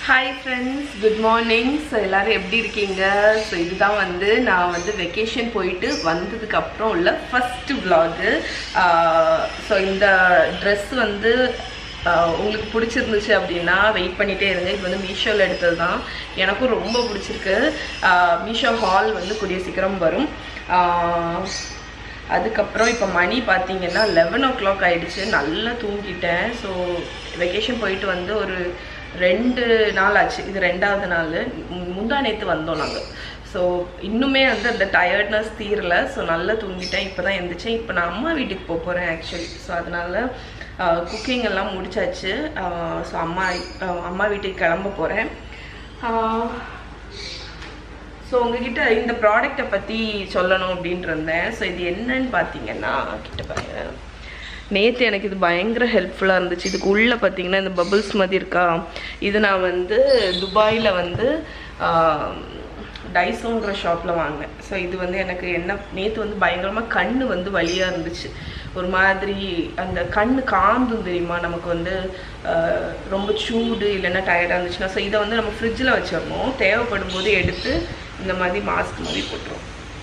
Hi friends good morning so எல்லோரும் எப்படி இருக்கீங்க ஸோ இதுதான் வந்து நான் வந்து வெக்கேஷன் போயிட்டு வந்ததுக்கு அப்புறம் உள்ள ஃபஸ்ட்டு vlog ஸோ இந்த ட்ரெஸ் வந்து ஆஹ், உங்களுக்கு பிடிச்சிருந்துச்சு அப்படின்னா வெயிட் பண்ணிகிட்டே இருங்க இது வந்து மீஷோவில் எடுத்தது தான் எனக்கும் ரொம்ப பிடிச்சிருக்கு மீஷோ ஹால் வந்து கூடிய சீக்கிரம் வரும் ஆஹ், அதுக்கப்புறம் இப்போ மணி பார்த்தீங்கன்னா லெவன் ஓ கிளாக் ஆயிடுச்சு நல்லா தூங்கிட்டேன் ஸோ வெக்கேஷன் போயிட்டு வந்து ஒரு ரெண்டு நாள் ஆச்சு இது ரெண்டாவது நாள் மு- முந்தா நேற்று வந்தோம் நாங்கள் ஸோ இன்னுமே வந்து அந்த டயர்ட்னஸ் தீரல ஸோ நல்லா தூங்கிட்டேன் இப்போ தான் எந்திரிச்சேன் இப்போ நான் அம்மா வீட்டுக்கு போக போகிறேன் ஆக்சுவலி ஸோ அதனால குக்கிங் எல்லாம் முடிச்சாச்சு ஸோ அம்மா ஆஹ் அம்மா வீட்டுக்கு கிளம்ப போகிறேன் ஸோ உங்ககிட்ட இந்த ப்ராடக்ட்டை பற்றி சொல்லணும் அப்படின்ட்டு இருந்தேன் ஸோ இது என்னன்னு பார்த்தீங்கன்னா கிட்ட பாருங்க நேற்று எனக்கு இது பயங்கர ஹெல்ப்ஃபுல்லாக இருந்துச்சு இதுக்கு உள்ளே பார்த்தீங்கன்னா இந்த பபிள்ஸ் மாதிரி இருக்கா இது நான் வந்து துபாயில் வந்து டைசோங்கிற ஷாப்பில் வாங்கினேன் ஸோ இது வந்து எனக்கு என்ன நேற்று வந்து பயங்கரமாக கண்ணு வந்து வலியாக இருந்துச்சு ஒரு மாதிரி அந்த கண்ணு காந்தும் தெரியுமா நமக்கு வந்து ஆஹ், ரொம்ப சூடு இல்லைன்னா டயர்டாக இருந்துச்சுன்னா ஸோ இதை வந்து நம்ம ஃப்ரிட்ஜில் வச்சிடணும் தேவைப்படும் போது எடுத்து இந்த மாதிரி மாஸ்க் மாதிரி போட்டுருவோம்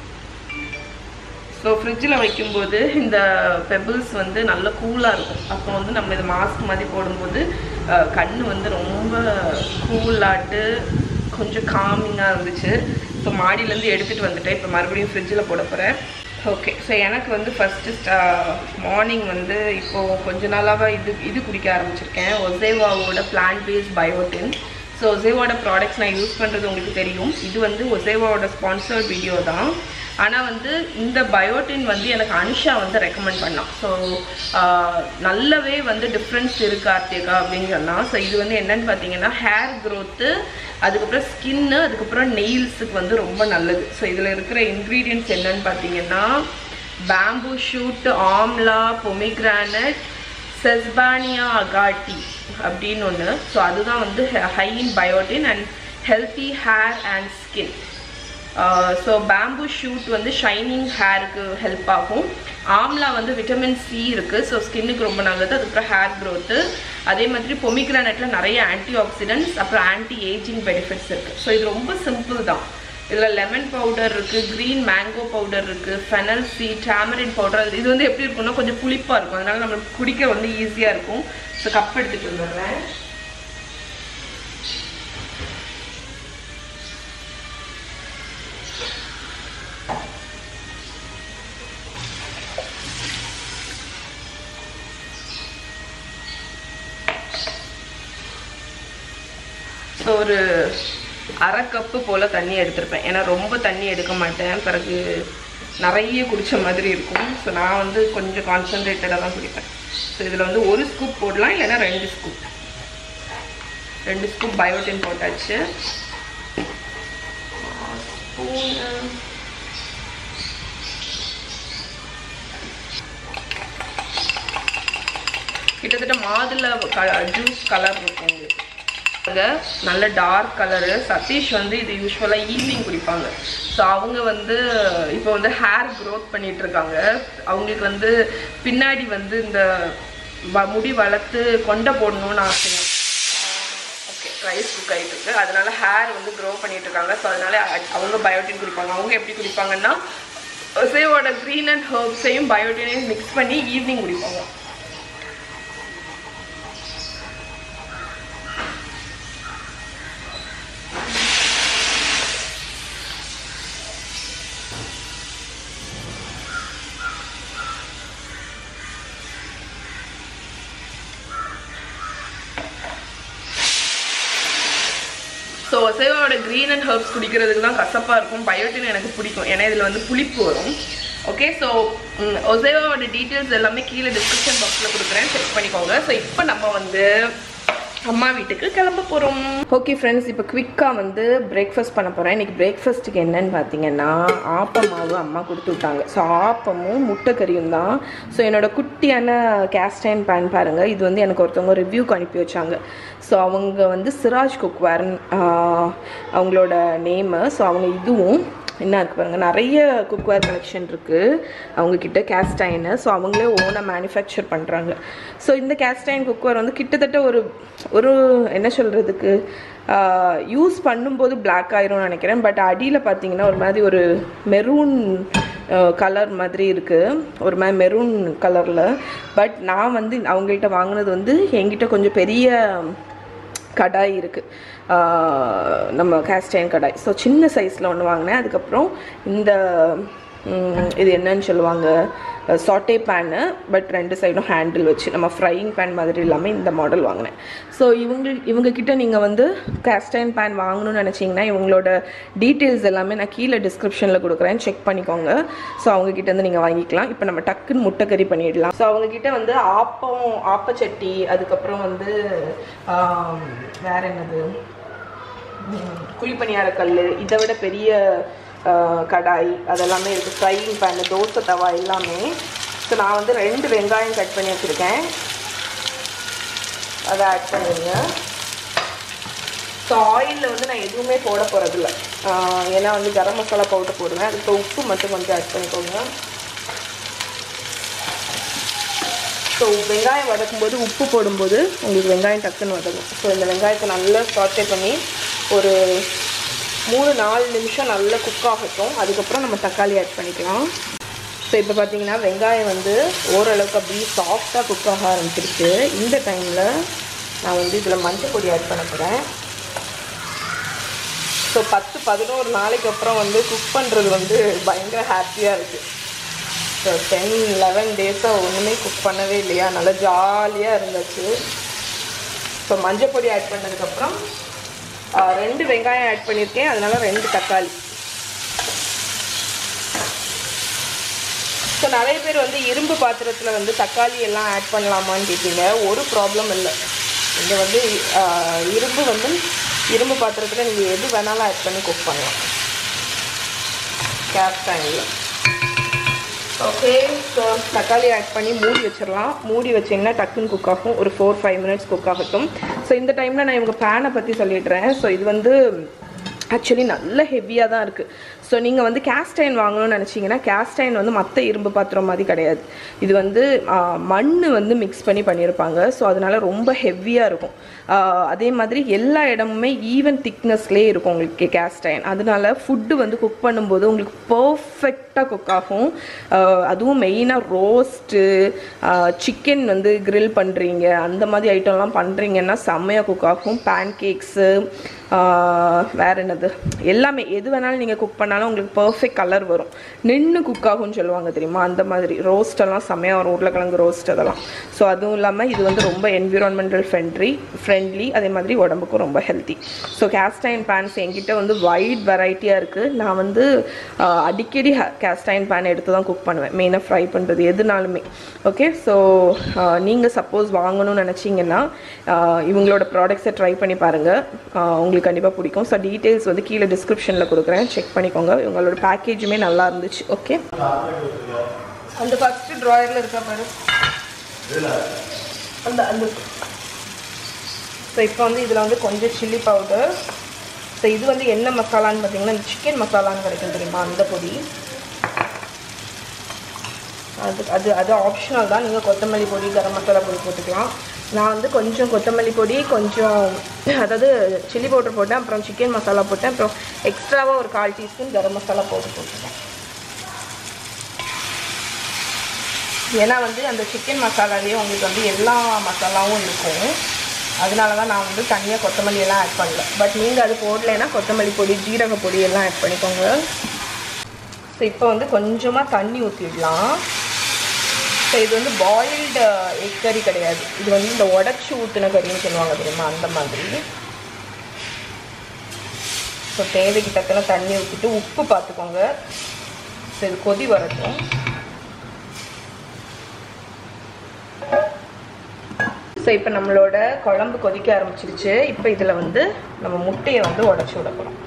ஸோ ஃப்ரிட்ஜில் வைக்கும்போது இந்த பெபிள்ஸ் வந்து நல்ல கூலாக இருக்கும் அப்போ வந்து நம்ம இது மாஸ்க் மாதிரி போடும்போது அஹ், கண்ணு வந்து ரொம்ப கூலாட்டு கொஞ்சம் காமிங்காக இருந்துச்சு ஸோ மாடியிலேருந்து எடுத்துகிட்டு வந்துட்டேன் இப்போ மறுபடியும் ஃப்ரிட்ஜில் போட போகிறேன் ஓகே ஸோ எனக்கு வந்து ஃபஸ்ட்டு ஸ்டா மார்னிங் வந்து இப்போது கொஞ்ச நாளாக இது இது குடிக்க ஆரம்பிச்சிருக்கேன் ஒசேவாவோட பிளான்ட் பேஸ்ட் பயோட்டின் ஸோ ஒசேவாவோட ப்ராடக்ட்ஸ் நான் யூஸ் பண்ணுறது உங்களுக்கு தெரியும் இது வந்து ஒசேவாவோட ஸ்பான்சர்ட் வீடியோ தான் ஆனால் வந்து இந்த பயோட்டின் வந்து எனக்கு அனுஷா வந்து ரெக்கமெண்ட் பண்ணான் ஸோ நல்லாவே வந்து டிஃப்ரென்ஸ் இருக்கு கார்த்திகா அப்படின்னு சொன்னான் ஸோ இது வந்து என்னன்னு பார்த்தீங்கன்னா ஹேர் க்ரோத்து அதுக்கப்புறம் ஸ்கின்னு அதுக்கப்புறம் நெயில்ஸுக்கு வந்து ரொம்ப நல்லது ஸோ இதில் இருக்கிற இன்க்ரீடியன்ட்ஸ் என்னன்னு பார்த்தீங்கன்னா bamboo shoot amla pomegranate sesbania agati அப்படின்னு ஒன்று ஸோ அதுதான் வந்து high in biotin and healthy hair and skin so bamboo shoot வந்து ஷைனிங் ஹேருக்கு ஹெல்ப் ஆகும் ஆம்லா வந்து விட்டமின் சி இருக்குது ஸோ ஸ்கின்னுக்கு ரொம்ப நல்லது அதுக்கப்புறம் ஹேர் க்ரோத்து அதே மாதிரி பொமிக்ரானட்டில் நிறைய ஆன்டி ஆக்சிடென்ட்ஸ் அப்புறம் ஆன்டி ஏஜிங் பெனிஃபிட்ஸ் இருக்குது ஸோ இது ரொம்ப சிம்பிள் தான் இதில் லெமன் பவுடர் இருக்குது க்ரீன் மேங்கோ பவுடர் இருக்குது ஃபெனல் சி டேமரின் பவுடர் இது வந்து எப்படி இருக்கும்னா கொஞ்சம் புளிப்பாக இருக்கும் அதனால நம்மளுக்கு குடிக்க வந்து ஈஸியாக இருக்கும் ஸோ கப் எடுத்துகிட்டு வந்துடுறேன் ஸோ ஒரு அரை கப்பு போல் தண்ணி எடுத்திருப்பேன் ஏன்னா ரொம்ப தண்ணி எடுக்க மாட்டேன் பிறகு நிறைய குடித்த மாதிரி இருக்கும் ஸோ நான் வந்து கொஞ்சம் கான்சன்ட்ரேட்டடாக தான் குடிப்பேன் ஸோ இதில் வந்து ஒரு ஸ்கூப் போடலாம் இல்லைன்னா ரெண்டு ஸ்கூப் ரெண்டு ஸ்கூப் பயோட்டின் போட்டாச்சு ஸ்பூனு கிட்டத்தட்ட மாதுளை ஜூஸ் கலர் இருக்கும் உங்களுக்கு அது நல்ல டார்க் கலரு சதீஷ் வந்து இது யூஸ்வலாக ஈவினிங் குடிப்பாங்க ஸோ அவங்க வந்து இப்போ வந்து ஹேர் க்ரோத் பண்ணிட்டு இருக்காங்க அவங்களுக்கு வந்து பின்னாடி வந்து இந்த வ- முடி வளர்த்து கொண்டை போடணும்னு ஆசைங்க ஓகே ரைஸ் குக் ஆகிட்டு இருக்கு அதனால ஹேர் வந்து க்ரோ பண்ணிட்டு இருக்காங்க ஸோ அதனால அ- அவங்க பயோட்டின் குடிப்பாங்க அவங்க எப்படி குடிப்பாங்கன்னா சேவோட க்ரீன் அண்ட் ஹர்ப்ஸையும் பயோட்டினையும் மிக்ஸ் பண்ணி ஈவினிங் குடிப்பாங்க ஸோ ஒசேவாவோட க்ரீன் அண்ட் ஹர்ப்ஸ் குடிக்கிறதுக்கு தான் கசப்பாக இருக்கும் பயோட்டின் எனக்கு பிடிக்கும் ஏன்னா இதில் வந்து புளிப்பு வரும் ஓகே ஸோ ஒசேவாவோட டீட்டெயில்ஸ் எல்லாமே கீழே டிஸ்கிரிப்ஷன் பாக்ஸில் கொடுக்குறேன் செக் பண்ணிக்கோங்க ஸோ இப்போ நம்ம வந்து அம்மா வீட்டுக்கு கிளம்ப போகிறோம் ஓகே ஃப்ரெண்ட்ஸ் இப்போ குவிக்காக வந்து பிரேக்ஃபாஸ்ட் பண்ண போகிறேன் இன்றைக்கி பிரேக்ஃபாஸ்ட்டுக்கு என்னன்னு பார்த்தீங்கன்னா ஆப்ப மாவு அம்மா கொடுத்து விட்டாங்க ஸோ ஆப்பமும் முட்டைக்கறியும் தான் ஸோ என்னோட குட்டியான கேஸ்டைன் பேன் பாருங்கள் இது வந்து எனக்கு ஒருத்தவங்க ரிவ்யூக்கு அனுப்பி வச்சாங்க ஸோ அவங்க வந்து சிராஜ் குக்வேர்ன் அவங்களோட நேமு ஸோ அவங்க இதுவும் என்ன இருக்கு பாருங்க நிறைய குக்வேர் கலெக்ஷன் இருக்கு அவங்க கிட்ட கேஸ்ட் அயனு ஸோ அவங்களே ஓனாக மேனுஃபேக்சர் பண்ணுறாங்க ஸோ இந்த கேஸ்ட் அயன் குக்வேர் வந்து கிட்டத்தட்ட ஒரு ஒரு என்ன சொல்கிறதுக்கு யூஸ் பண்ணும்போது Black ஆயிரும்னு நினைக்கிறேன் பட் அடியில் பார்த்தீங்கன்னா ஒரு மாதிரி ஒரு மெரூன் கலர் மாதிரி இருக்குது ஒரு மாதிரி மெரூன் கலரில் பட் நான் வந்து அவங்கள்ட்ட வாங்கினது வந்து என்கிட்ட கொஞ்சம் பெரிய கடாய் இருக்குது நம்ம கேஸ்டைன் கடாய் ஸோ சின்ன சைஸில் ஒன்று வாங்கினேன் அதுக்கப்புறம் இந்த ம், இது என்னன்னு சொல்லுவாங்க சாட்டே பேனு பட் ரெண்டு சைடும் ஹேண்டில் வச்சு நம்ம ஃப்ரையிங் பேன் மாதிரி இல்லாமல் இந்த மாடல் வாங்கினேன் ஸோ இவங்க இவங்க கிட்ட நீங்கள் வந்து கேஸ்டைன் பேன் வாங்கணும்னு நினச்சிங்கன்னா இவங்களோட டீட்டெயில்ஸ் எல்லாமே நான் கீழே டிஸ்கிரிப்ஷனில் கொடுக்குறேன் செக் பண்ணிக்கோங்க ஸோ அவங்க கிட்ட இருந்து நீங்கள் வாங்கிக்கலாம் இப்போ நம்ம டக்குன்னு முட்டைக்கறி பண்ணிடலாம் ஸோ அவங்க கிட்ட வந்து ஆப்பம் ஆப்பச்சட்டி அதுக்கப்புறம் வந்து ஆம், வேற என்னது ம், குழிப்பணியார கல் இதை விட பெரிய ஆ, கடாய் அதெல்லாமே இருக்குது ஃப்ரையிங் பேனு தோசை தவா எல்லாமே ஸோ நான் வந்து ரெண்டு வெங்காயம் கட் பண்ணி வச்சுருக்கேன் அதை ஆட் பண்ணிடுங்க ஸோ ஆயிலில் வந்து நான் எதுவுமே போட போகிறதில்ல ஏன்னா வந்து கரம் மசாலா பவுடர் போடுவேன் அதுக்கு உப்பு மட்டும் கொஞ்சம் ஆட் பண்ணிக்கோங்க ஸோ வெங்காயம் வதக்கும்போது உப்பு போடும்போது உங்களுக்கு வெங்காயம் டக்குன்னு வதக்கும் ஸோ இந்த வெங்காயத்தை நல்லா சாட்டே பண்ணி ஒரு மூணு நாலு நிமிஷம் நல்லா குக் ஆகட்டும் அதுக்கப்புறம் நம்ம தக்காளி ஆட் பண்ணிக்கலாம் ஸோ இப்போ பார்த்தீங்கன்னா வெங்காயம் வந்து ஓரளவுக்கு அப்படியே சாஃப்டாக குக் ஆக ஆரம்பிச்சிருச்சு இந்த டைமில் நான் வந்து இதில் மஞ்சள் பொடி ஆட் பண்ண போகிறேன் ஸோ பத்து பதினோரு நாளைக்கு அப்புறம் வந்து குக் பண்ணுறது வந்து பயங்கர ஹாப்பியாக இருக்குது ஸோ டென் லெவன் டேஸாக ஒன்றுமே குக் பண்ணவே இல்லையா நல்லா ஜாலியாக இருந்துச்சு ஸோ மஞ்சள் பொடி ஆட் பண்ணதுக்கப்புறம் ஆ, ரெண்டு வெங்காயம் ஆட் பண்ணியிருக்கேன் அதனால ரெண்டு தக்காளி ஸோ நிறைய பேர் வந்து இரும்பு பாத்திரத்தில் வந்து தக்காளி எல்லாம் ஆட் பண்ணலாமான்னு கேட்டீங்க ஒரு ப்ராப்ளம் இல்லை இங்கே வந்து ஆ, இரும்பு வந்து இரும்பு பாத்திரத்தில் நீங்கள் எது வேணாலும் ஆட் பண்ணி குக் பண்ணலாம் கேஸ் டைமில் ஓகே ஸோ தக்காளி ஆட் பண்ணி மூடி வச்சிடலாம் மூடி வச்சிங்கன்னா டக்குன்னு குக் ஆகும் ஒரு ஃபோர் ஃபைவ் மினிட்ஸ் குக் ஆகட்டும் ஸோ இந்த டைமில் நான் இவங்க பேனை பற்றி சொல்லிடுறேன் ஸோ இது வந்து ஆக்சுவலி நல்ல ஹெவியாக தான் இருக்குது ஸோ நீங்கள் வந்து கேஸ்ட் அயன் வாங்கணும்னு நினச்சிங்கன்னா கேஸ்ட் அயன் வந்து மற்ற இரும்பு பாத்திரம் மாதிரி கிடையாது இது வந்து மண் வந்து மிக்ஸ் பண்ணி பண்ணியிருப்பாங்க ஸோ அதனால ரொம்ப ஹெவியாக இருக்கும் ஆ, அதே மாதிரி எல்லா இடமுமே ஈவன் திக்னஸ்லேயே இருக்கும் உங்களுக்கு கேஸ்ட் அயன் அதனால ஃபுட்டு வந்து குக் பண்ணும்போது உங்களுக்கு பர்ஃபெக்டாக குக் ஆகும் ஆ, அதுவும் மெயினாக ரோஸ்ட்டு சிக்கன் வந்து grill பண்ணுறீங்க அந்த மாதிரி ஐட்டம்லாம் பண்ணுறீங்கன்னா செம்மையாக குக் ஆகும் பேன் கேக்ஸு வேற என்னது எல்லாமே எது வேணாலும் நீங்கள் குக் பண்ணாலும் உங்களுக்கு பர்ஃபெக்ட் கலர் வரும் நின்று குக் ஆகும்னு சொல்லுவாங்க தெரியுமா அந்த மாதிரி roast எல்லாம் செம்மையாக வரும் உருளைக்கிழங்கு ரோஸ்ட் அதெல்லாம் ஸோ அதுவும் இல்லாமல் இது வந்து ரொம்ப என்விரான்மெண்டல் ஃப்ரெண்ட்லி ஃப்ரெண்ட்லி அதே மாதிரி உடம்புக்கும் ரொம்ப healthy so cast iron pans என்கிட்ட வந்து வைட் வெரைட்டியாக இருக்குது நான் வந்து ஆஹ், அடிக்கடி கேஸ்ட் அயன் பேன் எடுத்து தான் குக் பண்ணுவேன் மெயினாக ஃப்ரை பண்ணுறது எதுனாலுமே ஓகே ஸோ நீங்கள் சப்போஸ் வாங்கணும்னு நினச்சிங்கன்னா இவங்களோட ப்ராடக்ட்ஸை ட்ரை பண்ணி பாருங்கள் உங்களுக்கு கண்டிப்பாக பிடிக்கும் ஸோ டீட்டெயில்ஸ் வந்து கீழே டிஸ்கிரிப்ஷனில் கொடுக்குறேன் செக் பண்ணிக்கோங்க இவங்களோட பேக்கேஜுமே நல்லா இருந்துச்சு ஓகே அந்த ஃபஸ்ட்டு ட்ராயரில் இருக்கா பாரு அந்த அந்த ஸோ இப்போ வந்து இதில் வந்து கொஞ்சம் சில்லி பவுடர் ஸோ இது வந்து என்ன மசாலான்னு பார்த்தீங்கன்னா சிக்கன் மசாலான்னு கிடைக்கும் தெரியுமா அந்த பொடி அது அது அது ஆப்ஷனல் தான் நீங்கள் கொத்தமல்லி பொடி கரம் மசாலா பொடி போட்டுக்கலாம் நான் வந்து கொஞ்சம் கொத்தமல்லி பொடி கொஞ்சம் அதாவது சில்லி பவுடர் போட்டேன் அப்புறம் சிக்கன் மசாலா போட்டேன் அப்புறம் எக்ஸ்ட்ராவாக ஒரு கால் டீஸ்பூன் கரம் மசாலா போட்டு போட்டுட்டேன் ஏன்னா வந்து அந்த சிக்கன் மசாலாலேயே உங்களுக்கு வந்து எல்லா மசாலாவும் இருக்கும் அதனால தான் நான் வந்து தனியாக கொத்தமல்லி எல்லாம் ஆட் பண்ணல பட் நீங்கள் அது போடலைன்னா கொத்தமல்லி பொடி ஜீரக பொடி எல்லாம் ஆட் பண்ணிக்கோங்க ஸோ இப்போ வந்து கொஞ்சமாக தண்ணி ஊற்றிடலாம் ஸோ இது வந்து பாயில்டு எக் கறி கிடையாது இது வந்து இந்த உடச்சி ஊற்றின கறின்னு சொல்லுவாங்க தெரியுமா அந்த மாதிரி ஸோ தேவைக்கு தக்கன தண்ணி ஊற்றிட்டு உப்பு பார்த்துக்கோங்க ஸோ இது கொதி வரட்டும் ஸோ இப்போ நம்மளோட குழம்பு கொதிக்க ஆரம்பிச்சிருச்சு இப்போ இதில் வந்து நம்ம முட்டையை வந்து உடச்சி விட போகிறோம்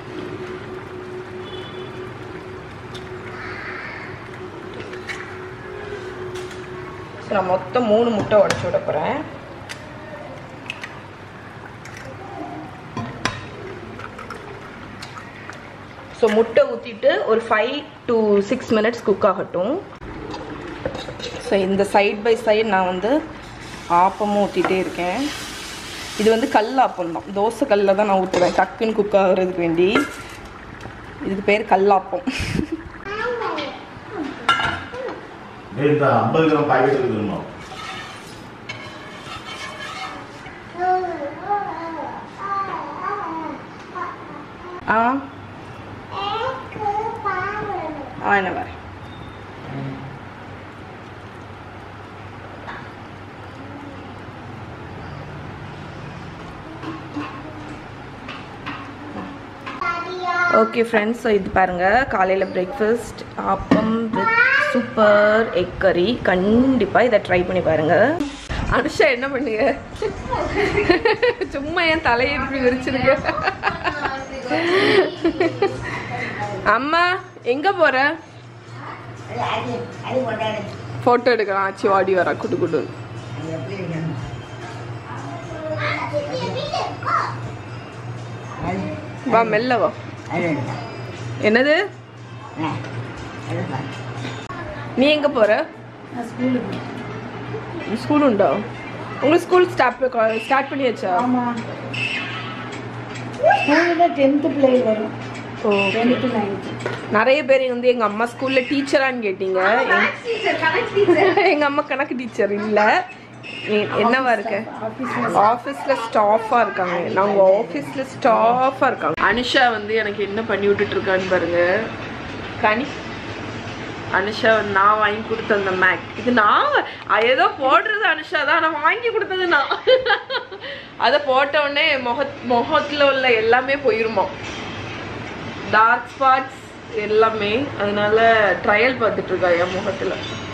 ஸோ நான் மொத்தம் மூணு முட்டை உடச்சி விட போகிறேன் ஸோ முட்டை ஊற்றிட்டு ஒரு five to six minutes cook ஆகட்டும் ஸோ இந்த சைட் பை சைடு நான் வந்து ஆப்பமும் ஊற்றிட்டே இருக்கேன் இது வந்து கல் ஆப்பம் தான் தோசை கல்லில் தான் நான் ஊற்றுவேன் டக்குன்னு குக் ஆகுறதுக்கு வேண்டி இதுக்கு பேர் கல்லாப்பம் டேய், இந்த ஐம்பது கிராம் பாக்கெட் இருக்குதுமா ஆ ஆ என்ன வரேன் ஓகே ஃப்ரெண்ட்ஸ் ஸோ இது பாருங்கள் காலையில் breakfast appam with super egg curry கண்டிப்பாக இதை ட்ரை பண்ணி பாருங்கள் அனுஷா என்ன பண்ணுங்க சும்மா என் தலையை இப்படி விரிச்சிருக்க அம்மா எங்கே போகிற ஃபோட்டோ எடுக்கலாம் ஆச்சு வாடி வரா குடு குடு வா மெல்ல வா என்னது நீ எங்க போற ஸ்கூல் உண்டா உங்களுக்கு ஸ்கூல் ஸ்டார்ட் ஸ்டார்ட் பண்ணியாச்சா ஆமாம் ஸ்கூலில் டென்த்து பிள்ளை வரும் ஓ டென்த்து நைன்த்து நிறைய பேர் வந்து எங்க அம்மா ஸ்கூல்ல டீச்சரான்னு கேட்டீங்க எங்க- எங்க அம்மா கணக்கு டீச்சர் இல்ல எ- என்னவா இருக்க ஆஃபீஸ்ல ஸ்டாஃபா இருக்காங்க நாங்க ஆஃபீஸ்ல ஸ்டாஃபா இருக்காங்க அனுஷா வந்து எனக்கு என்ன பண்ணி விட்டுட்டு இருக்கான்னு பாருங்க கனி அனுஷா வந்து நான் வாங்கி கொடுத்த அந்த மேக் இது நான் அ- ஏதோ போடுறது அனுஷா தான் நான் வாங்கி கொடுத்தது நான் அதை போட்ட உடனே முக முகத்துல உள்ள எல்லாமே போயிருமா டார்க் ஸ்பாட்ஸ் எல்லாமே அதனால ட்ரையல் பார்த்துட்டு இருக்கா என் முகத்துல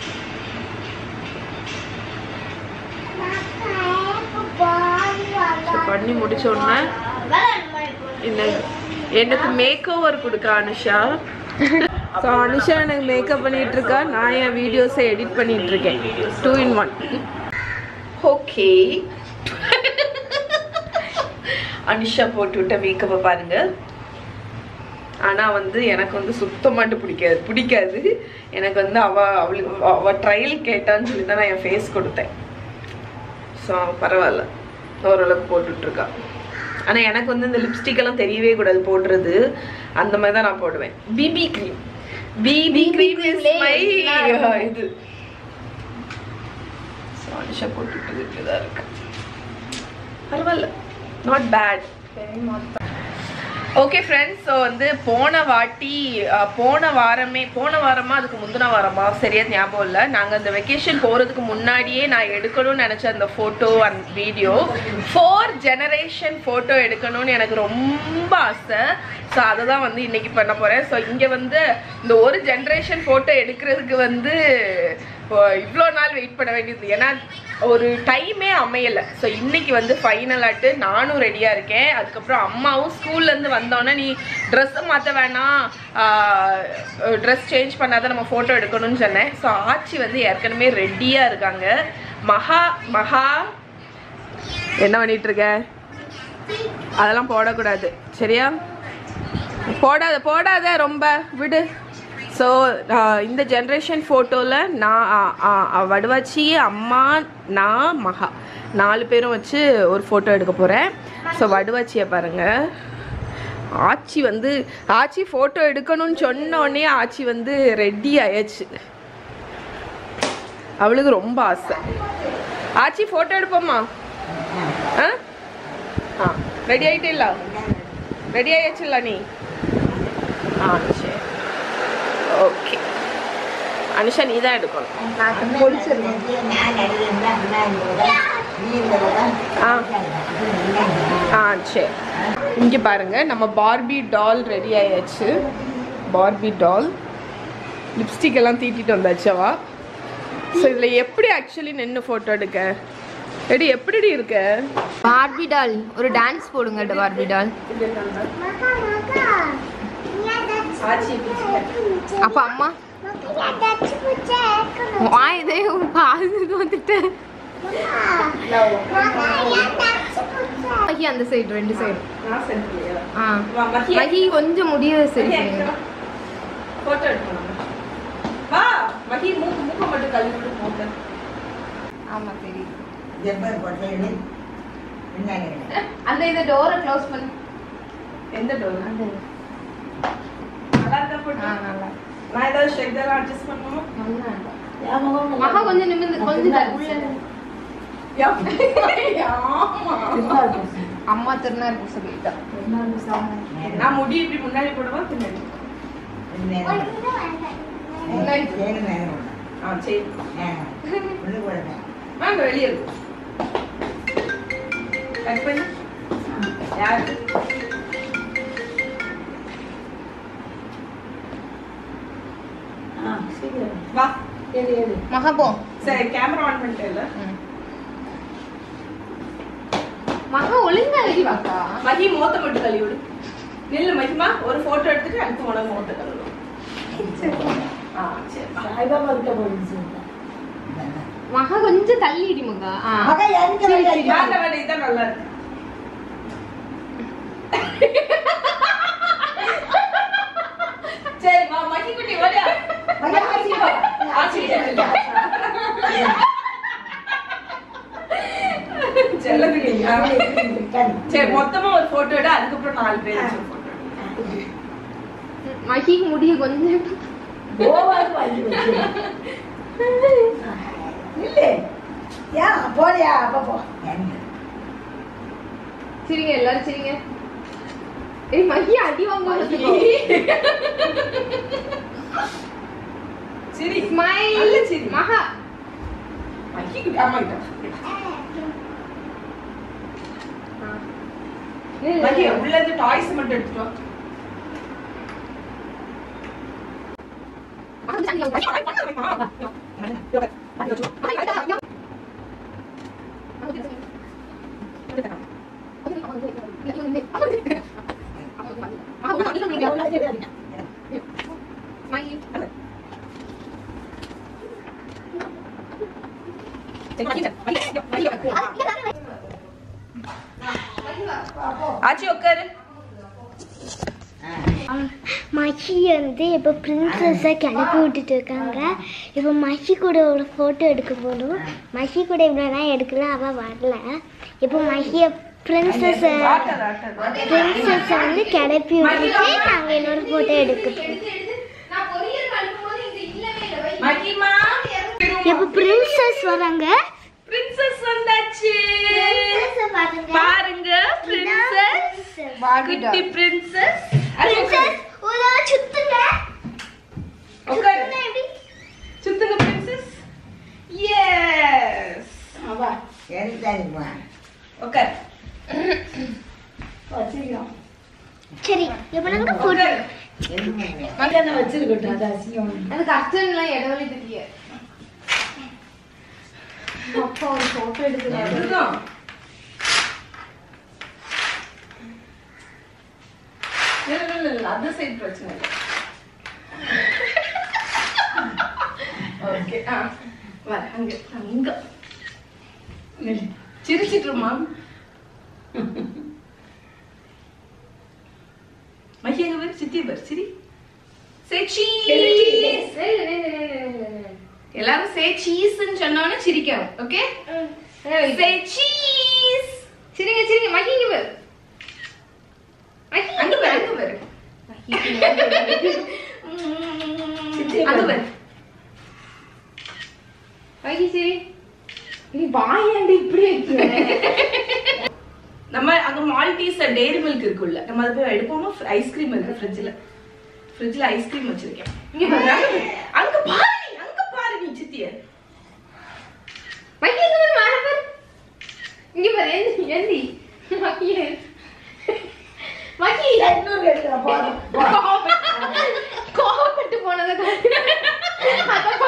So, பண்ணி முடிச்ச உடனே இந்த எனக்கு மேக் ஓவர் கொடுக்க அனுஷா ஸோ அனுஷா எனக்கு மேக்கப் பண்ணிட்டு இருக்கா நான் என் வீடியோஸை எடிட் பண்ணிட்டு இருக்கேன் two in one okay Anusha போட்டு விட்ட மேக்கப்பை பாருங்க ஆனா வந்து எனக்கு வந்து சுத்தமாட்டு பிடிக்காது பிடிக்காது எனக்கு வந்து அவ அவளுக்கு அவ ட்ரையல் கேட்டான்னு சொல்லி தான் நான் என் ஃபேஸ் கொடுத்தேன் ஸோ பரவாயில்ல ஓரளவுக்கு போட்டுட்டு இருக்கா ஆனா எனக்கு வந்து இந்த லிப்ஸ்டிக் எல்லாம் தெரியவே கூடாது போடுறது அந்த மாதிரி தான் நான் போடுவேன் BB cream BB cream is my இது So, அனுஷா போட்டுட்டு இப்படிதான் இருக்கு பரவாயில்ல not bad okay friends so வந்து போன வாட்டி அஹ், போன வாரமே போன வாரமா அதுக்கு முந்தின வாரமா சரியா ஞாபகம் இல்லை நாங்கள் அந்த வெக்கேஷன் போகிறதுக்கு முன்னாடியே நான் எடுக்கணும்னு நினச்ச அந்த photo and video four generation photo எடுக்கணும்னு எனக்கு ரொம்ப ஆசை ஸோ அதை தான் வந்து இன்னைக்கு பண்ண போகிறேன் ஸோ இங்கே வந்து இந்த ஒரு ஜென்ரேஷன் ஃபோட்டோ எடுக்கிறதுக்கு வந்து இவ்வளோ நாள் வெயிட் பண்ண வேண்டியது ஏன்னா ஒரு டைமே அமையலை ஸோ இன்னைக்கு வந்து ஃபைனல் ஆட்டு நானும் ரெடியாக இருக்கேன் அதுக்கப்புறம் அம்மாவும் ஸ்கூல்லேருந்து வந்தோடனே நீ ட்ரெஸ்ஸை மாற்ற வேணாம் ட்ரெஸ் சேஞ்ச் பண்ணாதான் நம்ம ஃபோட்டோ எடுக்கணும்னு சொன்னேன் ஸோ ஆச்சி வந்து ஏற்கனவே ரெடியாக இருக்காங்க மகா மகா என்ன பண்ணிட்டு இருக்க அதெல்லாம் போடக்கூடாது சரியா போடாத போடாத ரொம்ப விடு ஸோ இந்த ஜென்ரேஷன் ஃபோட்டோவில் நான் ஆ, ஆ, ஆ, வடுவாச்சி அம்மா நான் மகா நாலு பேரும் வச்சு ஒரு ஃபோட்டோ எடுக்க போகிறேன் ஸோ வடுவாச்சியை பாருங்கள் ஆச்சி வந்து ஆச்சி ஃபோட்டோ எடுக்கணும்னு சொன்ன உடனே ஆச்சி வந்து ரெடி ஆயாச்சு அவளுக்கு ரொம்ப ஆசை ஆச்சி ஃபோட்டோ எடுப்போம்மா ஆ ஆ ரெடி ஆயிட்டில்ல ரெடி ஆயாச்சுல்ல நீ ஆ சரி ஓகே அனுஷா நீ தான் எடுக்கணும் ஆ ஆ சரி இங்கே பாருங்க நம்ம பார்பி டால் ரெடி ஆயாச்சு பார்பி டால் லிப்ஸ்டிக் எல்லாம் தீட்டிட்டு வந்தாச்சவா ஸோ இதில் எப்படி ஆக்சுவலி நின்று ஃபோட்டோ எடுக்க ரெடி எப்படி இருக்க பார்பி டால் ஒரு டான்ஸ் போடுங்க பார்பி டால் அப்ப அம்மா வா இதே பாது வந்துட்டு மகி அந்த சைடு ரெண்டு சைடு நான் சென்ட்லையா ஆ வா, மகி. மகி கொஞ்சம் முடிய சரி மகி, பண்ணுங்க. அங்க வா. போட்டோ எடுக்கணும் வா மகி மூக்கு மூக்க மட்டும் கழுவி விட்டு போட்டேன் ஆமா தெரியுது ஜெப்பர் கொட்டையில பின்னாடி அந்த இந்த டோரை க்ளோஸ் பண்ணு எந்த டோர் அந்த நல்லா இருக்கா ஆ போட்டோ நல்லா நான் ஏதாவது ஷெக்தர் அட்ஜஸ்ட் பண்ணணும் நல்லா இருக்கு. என் முகம் நல்லா மகா கொஞ்சம் நிமிர்ந்து கொஞ்சம் நல்லா உள்ள இருக்கு. ஆமா திருநாள் பூசு. அம்மா திருநாள் பூசை போயிட்டா திருநாள் பூசு அவங்க. நான் முடி இப்படி முன்னாடி போடுவா பின்னாடி ஆ சரி வாங்க வெளியே இருக்கும் கட் பண்ணு யாரு ஆ, சீக்கிரம். வா ஏறு, ஏறு. மகா போ சரி கேமரா ஆன் பண்ணிட்டேல்ல ம். மகா ஒழுங்கா எழுதி வாக்கா மகி மோத்த மட்டும் கழுவி விடு நில்லு மகிமா ஒரு போட்டோ எடுத்துட்டு அடுத்து உனக்கு மோத்த கழுவும் ஆ சரி வா. சாய்பாபா கிட்ட போயிடுச்சு சொல்லிட்டேன். மகா கொஞ்சம் தள்ளிடி மகா ஆ. மகா, எனக்கு வேலை இல்லை. வேண்டாம் வேண்டாம் இதான் நல்லா இருக்கு சரி வா மகி குட்டி வரியா மகா, ஆசீர்வா. ஆசீர்வா. செல்லக்குட்டி சரி மொத்தமா ஒரு போட்டோ எடு அதுக்கப்புறம் நாலு பேர் வச்சு போட்டோ மகிக்கு முடிய கொஞ்சம் கோவாக்கு வாங்கி வச்சு. இல்லே. ஏன் போறியா அப்ப போ சரிங்க எல்லாரும் சரிங்க ஏய் மகி அடி வாங்க வச்சுக்கோ சரி ஸ்மைல் நல்ல சிரி. மகா மகி குட்டி அம்மா கிட்ட மகி உள்ள இருந்து டாய்ஸ் மட்டும் எடுத்துட்டு வா ஆச்சி உட்காரு மஹி வந்து இப்போ பிரின்சஸை கிளப்பி விட்டுட்டு இருக்காங்க இப்போ மஹி கூட ஒரு ஃபோட்டோ எடுக்க போகணும் மஹி கூட இவ்வளோ எடுக்கலாம் அவள் வரல இப்போ மஹியை பிரின்சஸை ஆட்டாது ஆட்டாது பிரின்சஸை வந்து கிளப்பி விட்டுட்டு நாங்கள் இன்னொரு ஃபோட்டோ எடுக்க போகிறோம் மகிமா இப்போ பிரின்சஸ் வராங்க பிரின்சஸ் வந்தாச்சு பாருங்க பாருங்க பிரின்சஸ் குட்டி பிரின்சஸ் பிரின்சஸ் ஒரு சுத்துங்க உட்காரு சுத்துங்க எப்படி சுத்துங்க பிரின்சஸ் எஸ் அவா உட்காரு வச்சிருக்கோம் சரி இப்போ நாங்கள் ஃபோட்டோ உட்காரு மகனை வச்சிருக்கட்டும் அது அசிங்கம் அதுக்கு அர்ச்சன்லாம் இடவெளி தெரிய அப்பா ஒரு போட்டோ எடுக்கிறாரு அப்படிதான். இல்ல, இல்ல, இல்ல, இல்ல, அந்த side பிரச்சனை இல்ல. Okay, ஆ. வர, அங்க, அங்க. சிரிச்சிட்டுருமா மகி எங்க பேர் சித்தி பேர் சிரி Say cheese. எல்லாரும் சே சீஸ்ன்னு சொன்னோன்னு சிரிக்கணும் ஓகே சே சீஸ் சரிங்க சரிங்க மகி இங்க பாரு அங்க பாரு அங்க பாரு அங்க பாரு மகி சரி நீ வாயாண்டி இப்படி வைக்கிற நம்ம அங்க மால்டீஸ் டெய்ரி மில்க் இருக்குல்ல நம்ம அதை போய் எடுப்போமா ஐஸ்கிரீம் இருக்கு ஃப்ரிட்ஜ்ல ஃப்ரிட்ஜ்ல ஐஸ்கிரீம் வச்சிருக்கேன் இங்க பாரு அங்க பாரு நீ, அங்க பாரு நீ சித்திய மகி இங்க பாரு மேல பாரு இங்க பாரு ஏந்தி ஏந்தி மகி மகி இன்னொரு எடுக்கிறேன் போதும் கோவப்பட்டு போனதை காட்டு. அதான்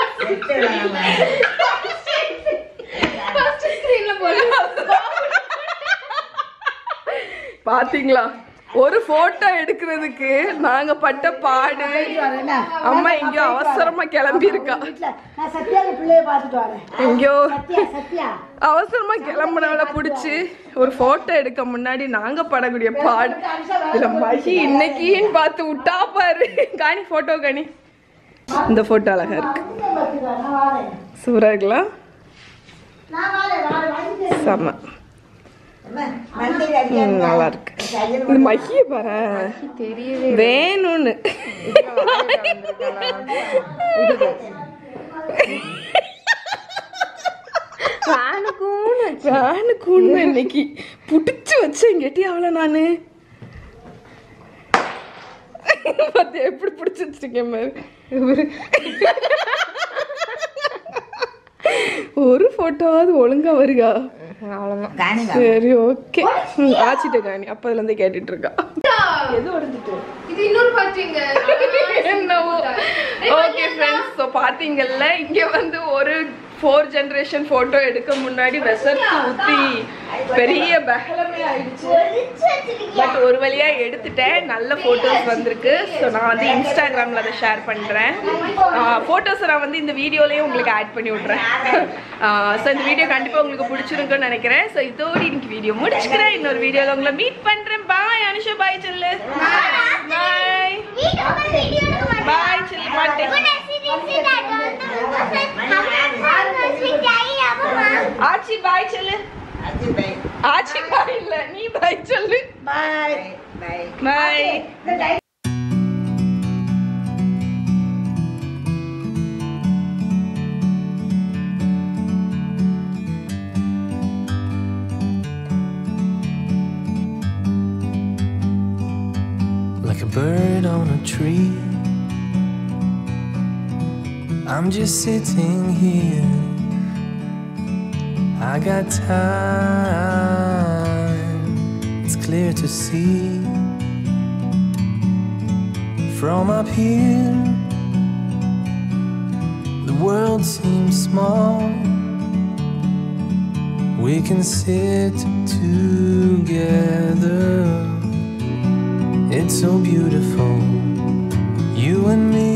first screenல போடு. பாத்தீங்களா ஒரு போட்டோ எடுக்கிறதுக்கு நாங்க பட்ட பாடு அம்மா எங்கேயோ அவசரமா கிளம்பி இருக்கா வீட்டுல நான் சத்யாவுக்கு பிள்ளைய பார்த்துட்டு வரேன் எங்கேயோ சத்யா சத்யா அவசரமா கிளம்புனவள புடிச்சு ஒரு போட்டோ எடுக்க முன்னாடி நாங்க படக்கூடிய பாடு இதுல மகி இன்னைக்குன்னு பார்த்து விட்டா பாரு காணி போட்டோ காணி இந்த போட்டோ அழகா இருக்கு வந்து பார்த்துக்கோ நான் வரேன் சூப்பரா இருக்கலாம் நான் வரேன் வரேன் வந்து செம்ம அம்மா, மண்டையில அடிக்காம ம், நல்லா இருக்கு கையில இந்த மகிய பாரு தெரியவே வேணும்னு ஃபேனுக்கும் வேணுக்குன்னு இன்னைக்கு புடிச்சு வச்சேன் கேட்டி அவளை நானு பார்த்து எப்படி பிடிச்சி வச்சிருக்கேன் பாரு இவரு. ஒரு போட்டோவாவது ஒழுங்கா வருகா அவ்வளோதான் காணுங்க சரி ஓகே ஆச்சிட்ட காணி அப்பதுல இருந்தே கேட்டுட்டு இருக்கா எது உடஞ்சிட்டு இது இன்னொரு பாத்தீங்க என்னவோ ஓகே ஃப்ரெண்ட்ஸ் ஸோ பார்த்தீங்கல்ல இங்கே வந்து ஒரு ஃபோர் ஜென்ரேஷன் ஃபோட்டோ எடுக்க முன்னாடி விசர்த்து ஊற்றி பெரிய பஹலமே ஆயிடுச்சு பட் ஒரு வழியா எடுத்துட்டேன் நல்ல ஃபோட்டோஸ் வந்திருக்கு ஸோ நான் வந்து இன்ஸ்டாகிராமில் அதை ஷேர் பண்ணுறேன் ஃபோட்டோஸை நான் வந்து இந்த வீடியோலேயும் உங்களுக்கு ஆட் பண்ணி விட்றேன் ஸோ இந்த வீடியோ கண்டிப்பாக உங்களுக்கு பிடிச்சிருக்குன்னு நினைக்கிறேன் ஸோ இதோடு இன்னைக்கு வீடியோ முடிச்சுக்கிறேன் இன்னொரு வீடியோவில் உங்களை மீட் பண்ணுறேன் பாய் அனுஷா பாய் சொல்லு பாய் பாய் சொல்லு மாட்டேன் ஆச்சி பாய் சொல்லு அது பை ஆச்சி பாய் இல்ல நீ பாய் சொல்லு bye bye bye like a bird on a tree. I'm just sitting here. I got time, it's clear to see. From up here, the world seems small. We can sit together. It's so beautiful, you and me.